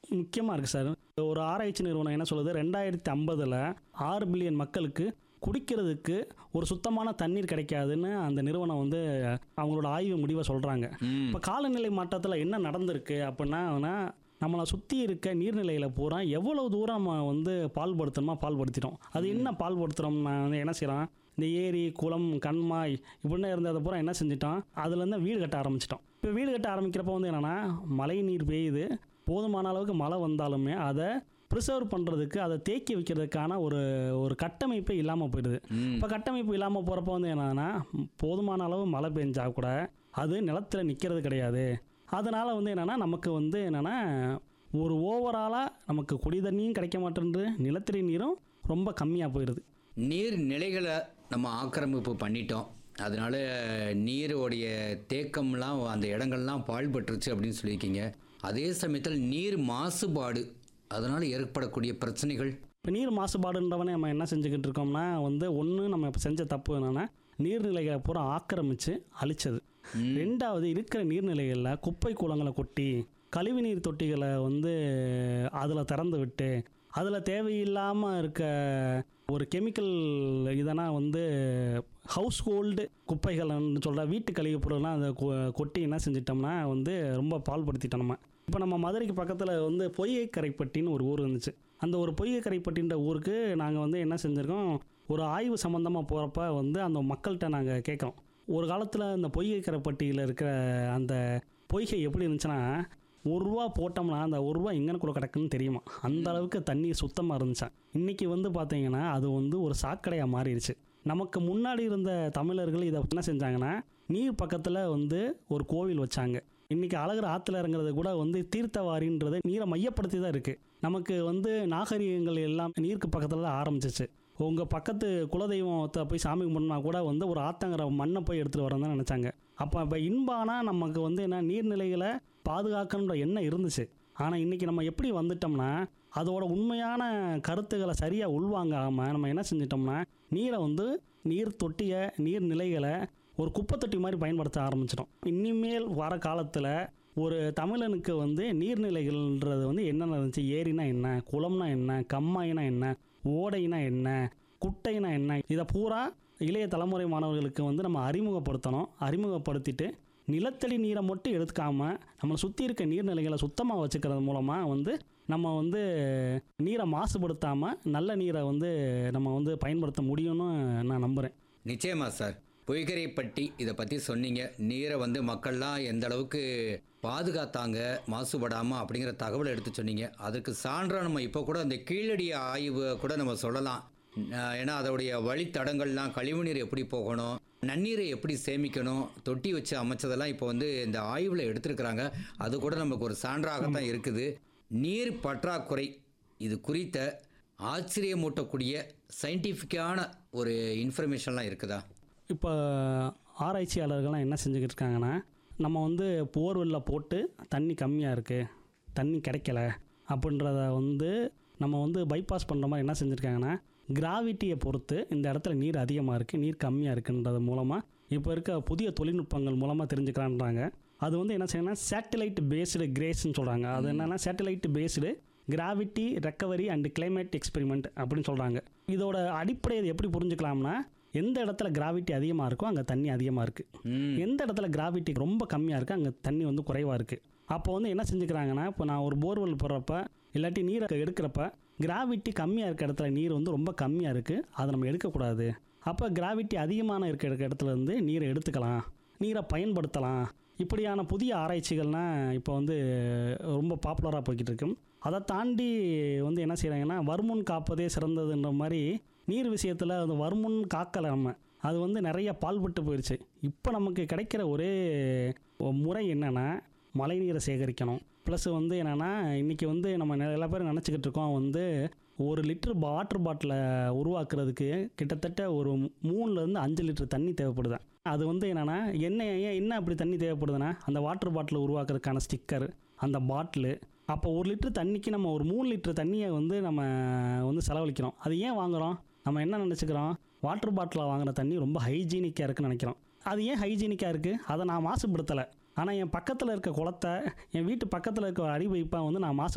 முக்கியமாக இருக்குது சார் ஒரு ஆராய்ச்சி நிறுவனம் என்ன சொல்லுது ரெண்டாயிரத்தி ஐம்பதில் ஆறு பில்லியன் மக்களுக்கு குடிக்கிறதுக்கு ஒரு சுத்தமான தண்ணீர் கிடைக்காதுன்னு அந்த நிறுவனம் வந்து அவங்களோட ஆய்வு முடிவை சொல்கிறாங்க ம் இப்போ காலநிலை மாற்றத்தில் என்ன நடந்திருக்கு அப்படின்னா நம்மளை சுற்றி இருக்க நீர்நிலையில் பூரா எவ்வளவு தூரம் நம்ம வந்து பால்படுத்தணுமா பால்படுத்திட்டோம் அது என்ன பால்படுத்துகிறோம்னா வந்து என்ன செய்கிறோம் இந்த ஏரி குளம் கண்மாய் இப்படின்னு இருந்ததை பூரா என்ன செஞ்சிட்டோம் அதுலேருந்து வீடு கட்ட ஆரம்பிச்சிட்டோம் இப்போ வீடு கட்ட ஆரம்பிக்கிறப்ப வந்து என்னென்னா மழை நீர் பெய்யுது போதுமான அளவுக்கு மழை வந்தாலுமே அதை ப்ரிசர்வ் பண்ணுறதுக்கு அதை தேக்கி வைக்கிறதுக்கான ஒரு ஒரு கட்டமைப்பே இல்லாமல் போயிடுது ம் இப்போ கட்டமைப்பு இல்லாமல் போகிறப்ப வந்து என்னன்னா போதுமான அளவு மழை பெஞ்சா கூட அது நிலத்தில் நிற்கிறது கிடையாது அதனால் வந்து என்னென்னா நமக்கு வந்து என்னென்னா ஒரு ஓவராலாக நமக்கு குடி தண்ணியும் கிடைக்க மாட்டேங்குது நிலத்தடி நீரும் ரொம்ப கம்மியாக போயிடுது நீர் நிலைகளை நம்ம ஆக்கிரமிப்பு பண்ணிட்டோம் அதனால நீரோடைய தேக்கம்லாம் அந்த இடங்கள்லாம் பாழ்பட்டுருச்சு அப்படின்னு சொல்லியிருக்கீங்க அதே சமயத்தில் நீர் மாசுபாடு அதனால் ஏற்படக்கூடிய பிரச்சனைகள் இப்போ நீர் மாசுபாடுன்றவனே நம்ம என்ன செஞ்சுக்கிட்டு இருக்கோம்னா வந்து ஒன்று நம்ம இப்போ செஞ்ச தப்பு என்னென்னா நீர்நிலைகளை பூரா ஆக்கிரமித்து அழிச்சது ரெண்டாவது இருக்கிற நீர்நிலைகளில் குப்பை கூலங்களை கொட்டி கழிவுநீர் தொட்டிகளை வந்து அதில் திறந்து விட்டு அதில் தேவையில்லாமல் இருக்க ஒரு கெமிக்கல் இதெல்லாம் வந்து ஹவுஸ் ஹோல்டு குப்பைகள்னு சொல்கிற வீட்டு கழிவுப் பொருள்லாம் அதை கொ- கொட்டி என்ன செஞ்சிட்டோம்னா வந்து ரொம்ப பால்படுத்திட்டோம் நம்ம இப்போ நம்ம மதுரைக்கு பக்கத்தில் வந்து பொய்கை கரைப்பட்டின்னு ஒரு ஊர் இருந்துச்சு அந்த ஒரு பொய்கை கரைப்பட்டின்ற ஊருக்கு நாங்கள் வந்து என்ன செஞ்சுருக்கோம் ஒரு ஆய்வு சம்மந்தமாக போகிறப்ப வந்து அந்த மக்கள்கிட்ட நாங்கள் கேட்குறோம் ஒரு காலத்தில் இந்த பொய்கை கரைப்பட்டியில் இருக்கிற அந்த பொய்கை எப்படி இருந்துச்சுன்னா ஒரு ரூபா போட்டோம்னா அந்த ஒரு ரூபா எங்கனக்குள்ள கிடக்குன்னு தெரியுமா அந்த அளவுக்கு தண்ணி சுத்தமாக இருந்துச்சான் இன்னைக்கு வந்து பார்த்தீங்கன்னா அது வந்து ஒரு சாக்கடையாக மாறிடுச்சு நமக்கு முன்னாடி இருந்த தமிழர்கள் இதை என்ன செஞ்சாங்கன்னா நீர் பக்கத்தில் வந்து ஒரு கோவில் வச்சாங்க இன்னைக்கு அழகர் ஆற்றுல இறங்குறது கூட வந்து தீர்த்தவாரின்றது நீரை மையப்படுத்தி தான் இருக்குது நமக்கு வந்து நாகரிகங்கள் எல்லாம் நீருக்கு பக்கத்தில் தான் ஆரம்பிச்சிச்சு உங்கள் பக்கத்து குலதெய்வத்தை போய் சாமி கும்பிட்னா கூட வந்து ஒரு ஆத்தங்கிற மண்ணை போய் எடுத்துகிட்டு வரேன் தான் நினச்சாங்க அப்போ இப்போ இன்பானா நமக்கு வந்து என்ன நீர்நிலைகளை பாதுகாக்கணுன்ற எண்ணம் இருந்துச்சு ஆனால் இன்றைக்கி நம்ம எப்படி வந்துட்டோம்னா அதோட உண்மையான கருத்துக்களை சரியாக உள்வாங்காமல் நம்ம என்ன செஞ்சிட்டோம்னா நீரை வந்து நீர் தொட்டிய நீர்நிலைகளை ஒரு குப்பை தொட்டி மாதிரி பயன்படுத்த ஆரம்பிச்சிட்டோம் இனிமேல் வர காலத்தில் ஒரு தமிழனுக்கு வந்து நீர்நிலைகள்ன்றது வந்து என்னென்ன இருந்துச்சு ஏரினா என்ன குளம்னா என்ன கம்மாயினா என்ன ஓடைனா என்ன குட்டைனா என்ன இதை பூரா இளைய தலைமுறை மாணவர்களுக்கு வந்து நம்ம அறிமுகப்படுத்தணும் அறிமுகப்படுத்திட்டு நிலத்தடி நீரை மட்டும் எடுத்துக்காம நம்மளை சுற்றி இருக்க நீர்நிலைகளை சுத்தமாக வச்சுக்கிறது மூலமாக வந்து நம்ம வந்து நீரை மாசுபடுத்தாமல் நல்ல நீரை வந்து நம்ம வந்து பயன்படுத்த முடியும்னு நான் நம்புகிறேன் நிச்சயமா சார் பொய்கரைப்பட்டி இதை பற்றி சொன்னீங்க நீரை வந்து மக்கள்லாம் எந்த அளவுக்கு பாதுகாத்தாங்க மாசுபடாமல் அப்படிங்கிற தகவலை எடுத்து சொன்னீங்க அதுக்கு சான்றா நம்ம இப்போ கூட அந்த கீழடி ஆய்வு கூட நம்ம சொல்லலாம் அஹ் ஏன்னா அதோடைய வழித்தடங்கள்லாம் கழிவுநீர் எப்படி போகணும் நன்னீரை எப்படி சேமிக்கணும் தொட்டி வச்சு அமைச்சதெல்லாம் இப்போ வந்து இந்த ஆய்வில் எடுத்திருக்கிறாங்க அது கூட நமக்கு ஒரு சான்றாகத்தான் இருக்குது நீர் பற்றாக்குறை இது குறித்த ஆச்சரியமூட்டக்கூடிய சயின்டிஃபிக்கான ஒரு இன்ஃபர்மேஷன்லாம் இருக்குதா இப்போ ஆராய்ச்சியாளர்கள்லாம் என்ன செஞ்சுக்கிட்டு இருக்காங்கன்னா நம்ம வந்து போர்வெல்ல போட்டு தண்ணி கம்மியாக இருக்குது தண்ணி கிடைக்கல அப்படின்றத வந்து நம்ம வந்து பைபாஸ் பண்ணுற மாதிரி என்ன செஞ்சுருக்காங்கன்னா கிராவிட்டியை பொறுத்து இந்த இடத்துல நீர் அதிகமாக இருக்குது நீர் கம்மியாக இருக்குன்றது மூலமாக இப்போ இருக்க புதிய தொழில்நுட்பங்கள் மூலமாக தெரிஞ்சுக்கலான்றாங்க அது வந்து என்ன செய்யணும்னா சேட்டலைட் பேஸ்டு கிரேஸ்ன்னு சொல்கிறாங்க அது என்னென்னா satellite based gravity recovery and climate experiment அப்படின்னு சொல்கிறாங்க இதோட அடிப்படையை இது எப்படி புரிஞ்சுக்கலாம்னா எந்த இடத்துல கிராவிட்டி அதிகமாக இருக்கோ அங்கே தண்ணி அதிகமாக இருக்குது ம் எந்த இடத்துல கிராவிட்டி ரொம்ப கம்மியாக இருக்குது அங்கே தண்ணி வந்து குறைவாக இருக்குது அப்போ வந்து என்ன செஞ்சுக்கிறாங்கன்னா இப்போ நான் ஒரு போர்வெல் போடுறப்ப இல்லாட்டி நீரை எடுக்கிறப்ப கிராவிட்டி கம்மியாக இருக்க இடத்துல நீர் வந்து ரொம்ப கம்மியாக இருக்குது அதை நம்ம எடுக்கக்கூடாது அப்போ கிராவிட்டி அதிகமான இருக்க இருக்க இடத்துல இருந்து நீரை எடுத்துக்கலாம் நீரை பயன்படுத்தலாம் இப்படியான புதிய ஆராய்ச்சிகள்லாம் இப்போ வந்து ரொம்ப பாப்புலராக போய்கிட்டு இருக்கு அதை தாண்டி வந்து என்ன செய்கிறாங்கன்னா வருமுன் காப்பதே சிறந்ததுன்ற மாதிரி நீர் விஷயத்தில் அந்த வருமுன் காக்கலை நம்ம அது வந்து நிறைய பால்பட்டு போயிடுச்சு இப்போ நமக்கு கிடைக்கிற ஒரே முறை என்னென்னா மழைநீரை சேகரிக்கணும் ப்ளஸ் வந்து என்னென்னா இன்றைக்கி வந்து நம்ம நிறைய பேர் நினச்சிக்கிட்டு இருக்கோம் வந்து ஒரு லிட்டர் வாட்டர் பாட்டிலை உருவாக்குறதுக்கு கிட்டத்தட்ட ஒரு மூணுலேருந்து அஞ்சு லிட்டர் தண்ணி தேவைப்படுது அது வந்து என்னென்னா என்ன ஏன் என்ன அப்படி தண்ணி தேவைப்படுதுன்னா அந்த வாட்டர் பாட்டிலை உருவாக்குறதுக்கான ஸ்டிக்கர் அந்த பாட்டிலு அப்போ ஒரு லிட்டர் தண்ணிக்கு நம்ம ஒரு மூணு லிட்டர் தண்ணியை வந்து நம்ம வந்து செலவழிக்கிறோம் அது ஏன் வாங்குகிறோம் நம்ம என்ன நினச்சிக்கிறோம் வாட்டர் பாட்டிலில் வாங்குற தண்ணி ரொம்ப ஹைஜீனிக்காக இருக்குன்னு நினைக்கிறோம் அது ஏன் ஹைஜீனிக்காக இருக்குது அதை நான் மாசுபடுத்தலை ஆனால் என் பக்கத்தில் இருக்க குளத்தை என் வீட்டு பக்கத்தில் இருக்க ஒரு அடி பைப்பை வந்து நான் மாசு